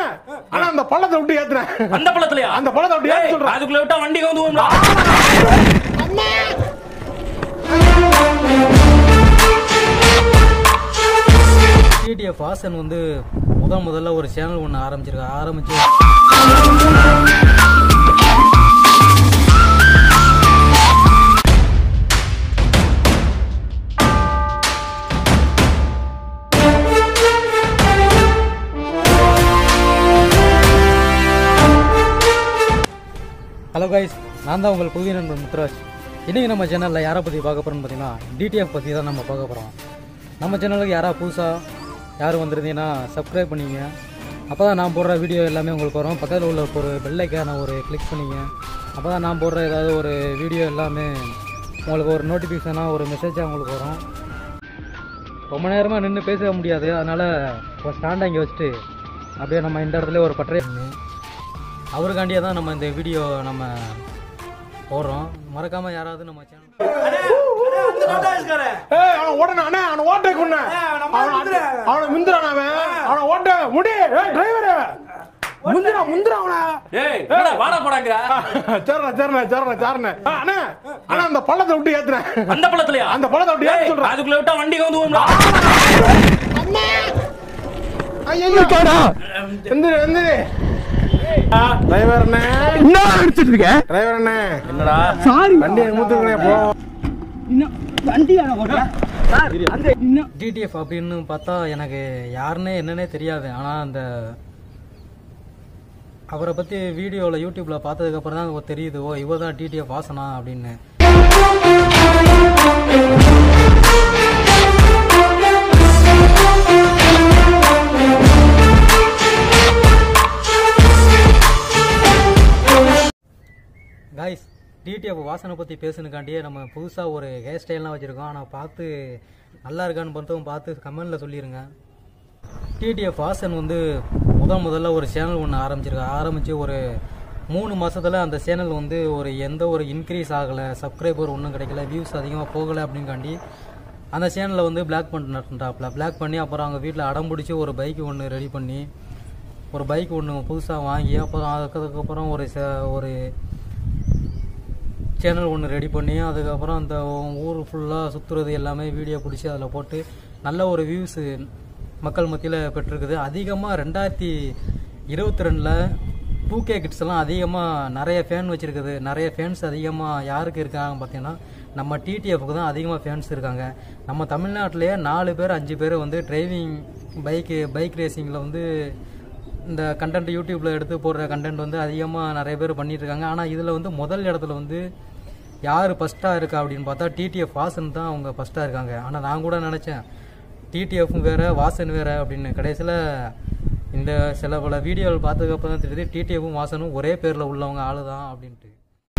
ஆனா அந்த பள்ளத்தை விட்டு ஏத்துறேன் அந்த பழத்துலயா அந்த பள்ளத்தை விட்டு ஏத்து ஏய், சொல்றேன் அதுக்குள்ள விட்டா வண்டி கவுந்துவோம்டா டிடிஎஃப் வாசன் வந்து முதல் முதல்ல ஒரு சேனல் ஒன்று ஆரம்பிச்சிருக்கா ஆரம்பிச்சு ஹலோ கைஸ் நான் தான் உங்கள் புதிய நண்பன் முத்துராஜ் இன்றைக்கி நம்ம சேனலில் யாரை பற்றி பார்க்க போகிறோம்னு பார்த்தீங்கன்னா டிடிஎஃப் பற்றி தான் நம்ம பார்க்க போகிறோம் நம்ம சேனலுக்கு யாராவது புதுசாக யார் வந்திருந்தீங்கன்னா சப்ஸ்கிரைப் பண்ணிங்க அப்போ தான் நான் போடுற வீடியோ எல்லாமே உங்களுக்கு வரும் பக்கத்தில் உள்ள ஒரு பெல்லைக்கான ஒரு கிளிக் பண்ணிங்க அப்போ தான் நான் போடுற ஏதாவது ஒரு வீடியோ எல்லாமே உங்களுக்கு ஒரு நோட்டிஃபிகேஷனாக ஒரு மெசேஜாக உங்களுக்கு வரும் ரொம்ப நேரமாக நின்று பேச முடியாது அதனால் ஒரு ஸ்டாண்டை இங்கே வச்சுட்டு அப்படியே நம்ம இந்த இடத்துல ஒரு பட்டறை அவருக்காண்டியே தான் நம்ம இந்த வீடியோ நம்ம போடுறோம் மறக்காமல் யாராவது நம்ம சேனல் ஏய் அவன் ஓடன அண்ணே அவன ஓட்டை கொன்ன அவன முந்திரான் அவன் அவன ஓட்ட முடி ஏய் டிரைவர் முந்திரா முந்திரா அவன ஏய் என்னடா வாடா போடாங்கற சேர்றா சேர்றா சேர்றா சேர்றா அண்ணே ஆனா அந்த பள்ளத்தை விட்டு ஏத்துறேன் அந்த பழத்துலயா அந்த பள்ளத்தை விட்டு ஏத்து ஏய், சொல்றேன் அதுக்குள்ள விட்டா வண்டி கவுந்துவோம்டா ஐயோ எந்திரு எந்திரு டிரைவர் அண்ணே என்ன அடிச்சிட்டு இருக்க டிரைவர் அண்ணே என்னடா வண்டி மூத்துக்கணே போ டிடிஎஃப் அப்படின்னு பார்த்தா எனக்கு யாருன்னே என்னன்னே தெரியாது ஆனால் அந்த அவரை பற்றி வீடியோவில் யூடியூப்பில் பார்த்ததுக்கப்புறம் தான் தெரியுது ஓ இவர் தான் டிடிஎஃப் வாசனா அப்படின்னு காய்ஸ் டிடிஎஃப் வாசனை பற்றி பேசுனுக்காண்டியே நம்ம புதுசாக ஒரு ஹேர் ஸ்டைல்லாம் வச்சுருக்கோம் ஆனால் பார்த்து நல்லா இருக்கான்னு பார்த்தவங்க பார்த்து கமெண்டில் சொல்லிடுங்க டிடிஎஃப் வாசன் வந்து முதல் முதல்ல ஒரு சேனல் ஒன்று ஆரம்பிச்சிருக்கா ஆரம்பித்து ஒரு மூணு மாசத்துல அந்த சேனல் வந்து ஒரு எந்த ஒரு இன்க்ரீஸ் ஆகலை சப்ஸ்கிரைபர் ஒன்றும் கிடைக்கல வியூஸ் அதிகமாக போகலை அப்படின்காண்டி அந்த சேனலில் வந்து பிளாக் பண்ணிட்டாப்ல பிளாக் பண்ணி அப்புறம் அவங்க வீட்டில் அடம் பிடிச்சி ஒரு பைக் ஒன்று ரெடி பண்ணி ஒரு பைக் ஒன்று புதுசாக வாங்கி அப்புறம் அதுக்கப்புறம் ஒரு ச- ஒரு சேனல் ஒன்று ரெடி பண்ணி அதுக்கப்புறம் அந்த ஊர் ஃபுல்லாக சுற்றுறது எல்லாமே வீடியோ பிடிச்சி அதில் போட்டு நல்ல ஒரு வியூஸு மக்கள் மத்தியில் பெற்றிருக்குது அதிகமாக ரெண்டாயிரத்தி இருபத்தி ரெண்டில் டூ கே கிட்ஸ் எல்லாம் அதிகமாக நிறைய ஃபேன் வச்சுருக்குது நிறைய ஃபேன்ஸ் அதிகமாக யாருக்கு இருக்காங்க பார்த்தீங்கன்னா நம்ம டிடிஎஃப்க்கு தான் அதிகமாக ஃபேன்ஸ் இருக்காங்க நம்ம தமிழ்நாட்டிலேயே நாலு பேர் அஞ்சு பேர் வந்து டிரைவிங் பைக்கு பைக் ரேசிங்கில் வந்து இந்த கண்டென்ட் யூடியூப்ல எடுத்து போடுற கண்டென்ட் வந்து அதிகமாக நிறைய பேர் பண்ணிட்டு இருக்காங்க ஆனால் இதில் வந்து முதல் இடத்துல வந்து யார் ஃபஸ்ட்டாக இருக்கா அப்படின்னு பார்த்தா டிடிஎஃப் வாசன் தான் அவங்க ஃபஸ்ட்டாக இருக்காங்க ஆனால் நான் கூட நினச்சேன் டிடிஎஃப் வேற வாசன் வேற அப்படின்னு கடைசியில் இந்த சில பல வீடியோவில் பார்த்ததுக்கப்புறம் தான் தெரியுது டிடிஎஃப்பும் வாசனும் ஒரே பேரில் உள்ளவங்க ஆளு தான் அப்படின்ட்டு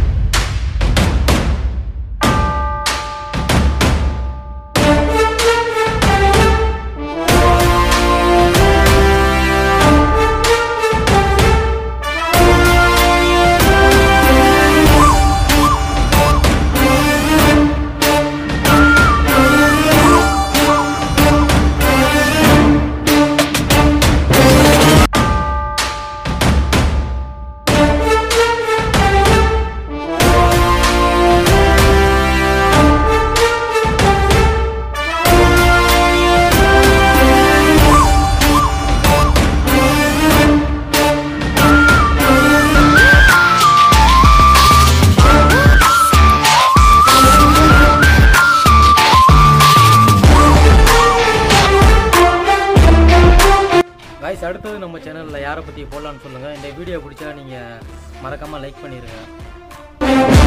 காய்ஸ் அடுத்தது நம்ம சேனலில் யாரை பற்றி போடலான்னு சொல்லுங்கள் இந்த வீடியோ பிடிச்சா நீங்கள் மறக்காமல் லைக் பண்ணிடுங்க